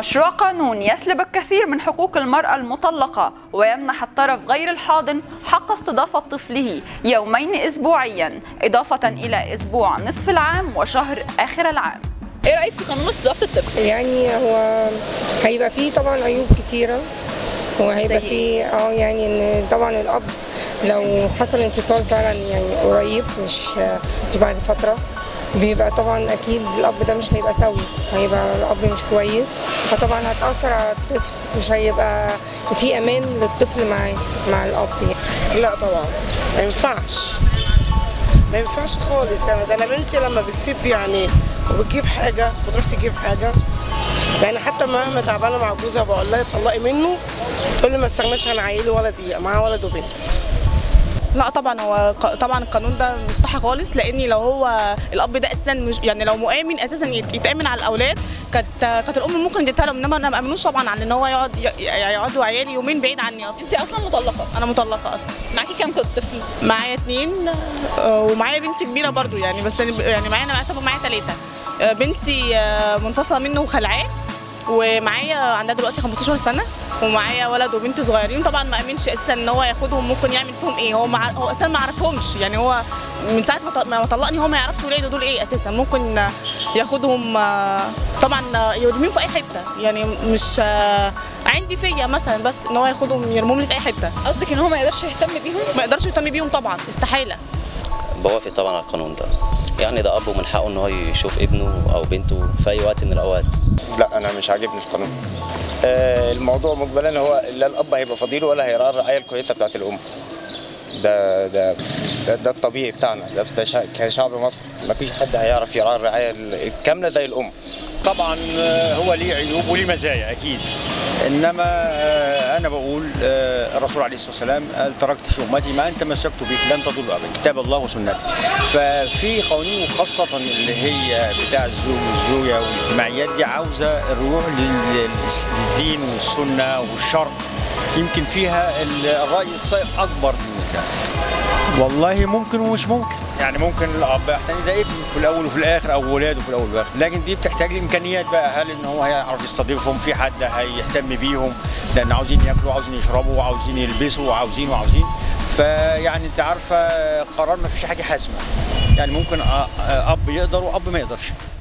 مشروع قانون يسلب الكثير من حقوق المرأة المطلقة ويمنح الطرف غير الحاضن حق استضافة طفله يومين أسبوعيا إضافة إلى أسبوع نصف العام وشهر آخر العام إيه رأيك في قانون استضافة الطفل؟ يعني هو هيبقى فيه طبعا عيوب كتيرة وهيبقى زي فيه اه يعني ان طبعا الاب لو حصل انفصال فعلا يعني قريب مش مش بعد فتره بيبقى طبعا اكيد الاب ده مش هيبقى سوي هيبقى الاب مش كويس فطبعا هتاثر على الطفل مش هيبقى في امان للطفل مع مع الاب يعني. لا طبعا ما ينفعش ما ينفعش خالص يعني ده انا بنتي لما بتسيب يعني وبتجيب حاجه بتروح تجيب حاجه يعني حتى مهما تعبانه مع جوزها بقول لها اتطلقي منه تقول لي ما استغناش عن عيلي ولا دقيقه معاها ولد وبنت لا طبعا هو ق- طبعا القانون ده مش صح خالص لان لو هو الاب ده اساسا مش يعني لو مؤمن اساسا يت- يتامن على الاولاد كانت كانت الام ممكن تديها لهم انما انا ما امنوش طبعا على ان هو يقعد ي- يقعدوا عيالي يومين بعيد عني اصلا أنت أصلا مطلقة انا مطلقه اصلا معاكي كام طفل؟ معايا اتنين آه، ومعايا بنت كبيره برضو يعني بس أنا- يعني معايا انا بعتبر معايا ثلاثه بنتي آه، منفصله منه وخلعاه ومعايا عندها دلوقتي 15 سنه ومعايا ولد وبنت صغيرين طبعا ما امنش اساسا ان هو ياخدهم ممكن يعمل فيهم ايه هو مع... هو اساسا ما عرفهمش يعني هو من ساعه ما ط- ما طلقني هو ما يعرفش ولاده دول ايه اساسا ممكن آه، ياخدهم آه، طبعا آه، يرميهم في اي حته يعني مش آه، عندي فيا مثلا بس ان هو ياخدهم يرموهم لي في اي حته قصدك إن هو ما يقدرش يهتم بيهم؟ ما يقدرش يهتم بيهم طبعا استحاله بوافق طبعا على القانون ده يعني ده اب من حقه ان هو يشوف ابنه او بنته في اي وقت من الاوقات لا انا مش عاجبني القانون آه الموضوع مقبلا هو لا الاب هيبقى فضيله ولا هيراعي الرعايه الكويسه بتاعت الام ده ده ده, ده الطبيعي بتاعنا ده ده شع- كشعب مصر ما فيش حد هيعرف يراعي الرعايه الكامله زي الام طبعا آه، هو ليه عيوب وليه مزايا اكيد انما آه، انا بقول آه، الرسول عليه الصلاه والسلام قال تركت في امتي ما ان تمسكت به لن تضلوا ابدا كتاب الله وسنتي ففي قوانين خاصه اللي هي بتاع الزوج والزوجه والاجتماعيات دي عاوزه الرجوع لل- للدين والسنه والشرع يمكن فيها الراي الصائب اكبر من ده والله ممكن ومش ممكن يعني ممكن الاب يعتني ده ابنه في الاول وفي الاخر او ولاده في الاول والاخر لكن دي بتحتاج لامكانيات بقى هل ان هو هيعرف يستضيفهم في حد هيهتم بيهم لان عاوزين ياكلوا عاوزين يشربوا وعاوزين يلبسوا وعاوزين وعاوزين فيعني انت عارفه قرار ما فيش حاجه حاسمه يعني ممكن أ- اب يقدر واب ما يقدرش